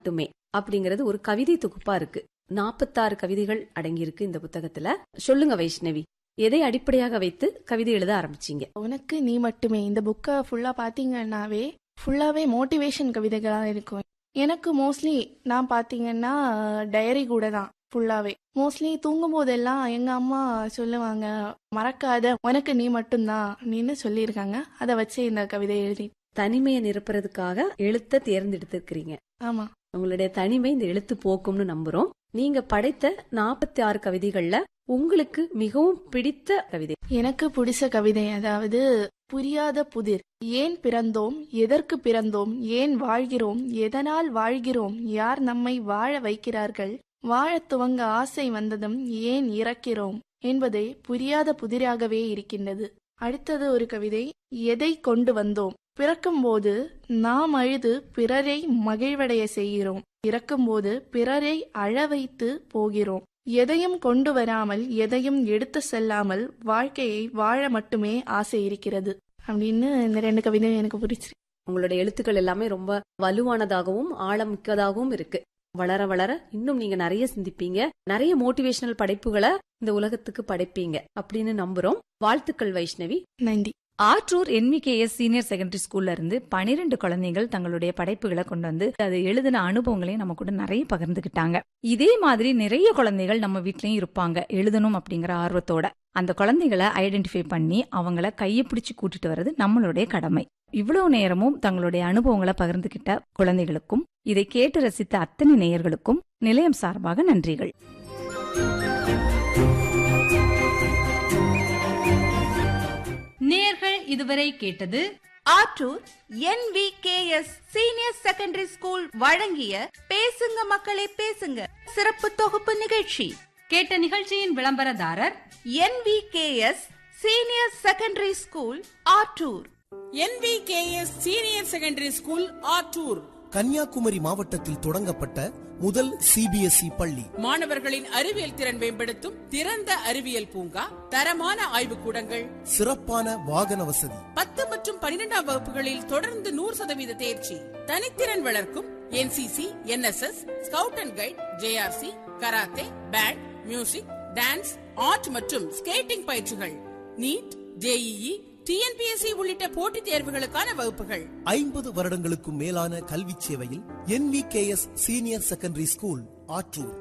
மட்டுமே அப்படிங்கறது ஒரு கவிதை தொகுப்பா இருக்கு நாற்பத்தாறு கவிதைகள் அடங்கியிருக்கு இந்த புத்தகத்துல சொல்லுங்க வைஷ்ணவி எதை அடிப்படையாக வைத்து கவிதை எழுத ஆரம்பிச்சீங்க உனக்கு நீ மட்டுமே இந்த புக்கை ஃபுல்லா பாத்தீங்கன்னாவே ஃபுல்லாவே மோட்டிவேஷன் கவிதைகளா இருக்கும் எனக்கு மோஸ்ட்லி நான் பாத்தீங்கன்னா டைரி கூட தான் ஃபுல்லாவே மோஸ்ட்லி தூங்கும் போதெல்லாம் எங்க அம்மா சொல்லுவாங்க மறக்காத உனக்கு நீ மட்டும்தான் நீன்னு சொல்லியிருக்காங்க அதை வச்சு இந்த கவிதை எழுதி தனிமையை நிரப்புறதுக்காக எழுத்த தேர்ந்தெடுத்திருக்கிறீங்க ஆமா உங்களுடைய தனிமை இந்த எழுத்து போக்கும்னு நம்புறோம் நீங்க படைத்த நாற்பத்தி ஆறு கவிதைகள்ல உங்களுக்கு மிகவும் பிடித்த கவிதை எனக்கு பிடிச்ச கவிதை அதாவது புரியாத புதிர் ஏன் பிறந்தோம் எதற்கு பிறந்தோம் ஏன் வாழ்கிறோம் எதனால் வாழ்கிறோம் யார் நம்மை வாழ வைக்கிறார்கள் வாழத் துவங்க ஆசை வந்ததும் ஏன் இறக்கிறோம் என்பதே புரியாத புதிராகவே இருக்கின்றது அடுத்தது ஒரு கவிதை எதை கொண்டு வந்தோம் பிறக்கும்போது நாம் அழுது பிறரை மகிழ்வடைய செய்கிறோம் இறக்கும்போது பிறரை அழ வைத்து போகிறோம் எதையும் கொண்டு வராமல் எதையும் எடுத்து செல்லாமல் வாழ்க்கையை வாழ மட்டுமே ஆசை இருக்கிறது அப்படின்னு இந்த ரெண்டு கவிதையும் எனக்கு பிடிச்சிருக்கு உங்களுடைய எழுத்துக்கள் எல்லாமே ரொம்ப வலுவானதாகவும் ஆழமிக்கதாகவும் இருக்கு வளர வளர இன்னும் நீங்க நிறைய சிந்திப்பீங்க நிறைய மோட்டிவேஷனல் படைப்புகளை இந்த உலகத்துக்கு படைப்பீங்க அப்படின்னு நம்புறோம் வாழ்த்துக்கள் வைஷ்ணவி நன்றி ஆற்றூர் என்விகேஎஸ் சீனியர் செகண்டரி ஸ்கூல்ல இருந்து பனிரெண்டு குழந்தைகள் தங்களுடைய படைப்புகளை கொண்டு வந்து அது எழுதின அனுபவங்களையும் நம்ம கூட நிறைய பகிர்ந்துகிட்டாங்க இதே மாதிரி நிறைய குழந்தைகள் நம்ம வீட்லயும் இருப்பாங்க எழுதணும் அப்படிங்கிற ஆர்வத்தோட அந்த குழந்தைகளை ஐடென்டிஃபை பண்ணி அவங்கள கையை பிடிச்சு கூட்டிட்டு வர்றது நம்மளுடைய கடமை இவ்வளவு நேரமும் தங்களுடைய அனுபவங்களை பகிர்ந்துகிட்ட குழந்தைகளுக்கும் இதை கேட்டு ரசித்த அத்தனை நேயர்களுக்கும் நிலையம் சார்பாக நன்றிகள் நேர்கள் இதுவரை கேட்டது Aattoor NVKS senior secondary school வழங்கிய பேசுங்க மக்களே பேசுங்க சிறப்பு தொகுப்பு நிகழ்ச்சி கேட்ட நிகழ்ச்சியின் விளம்பரதாரர் NVKS senior secondary school Aattoor NVKS senior secondary school Aattoor Kanniyakumari மாவட்டத்தில் தொடங்கப்பட்ட முதல் சிபிஎஸ்இ பள்ளி மாணவர்களின் அறிவியல் திறன் மேம்படுத்தும் திறந்த அறிவியல் பூங்கா தரமான ஆய்வுக்கூடங்கள் சிறப்பான வாகன வசதி பத்து மற்றும் பன்னிரெண்டாம் வகுப்புகளில் தொடர்ந்து நூறு சதவீத தேர்ச்சி தனித்திறன் வளர்க்கும் NCC NSS scout and guide JRC karate band music dance art மற்றும் ஸ்கேட்டிங் பயிற்சிகள் நீட் ஜேஇஇ டிஎன்பிஎஸ்சி உள்ளிட்ட போட்டித் தேர்வுகளுக்கான வகுப்புகள் ஐம்பது வருடங்களுக்கும் மேலான கல்வி சேவையில் NVKS senior secondary school Attoor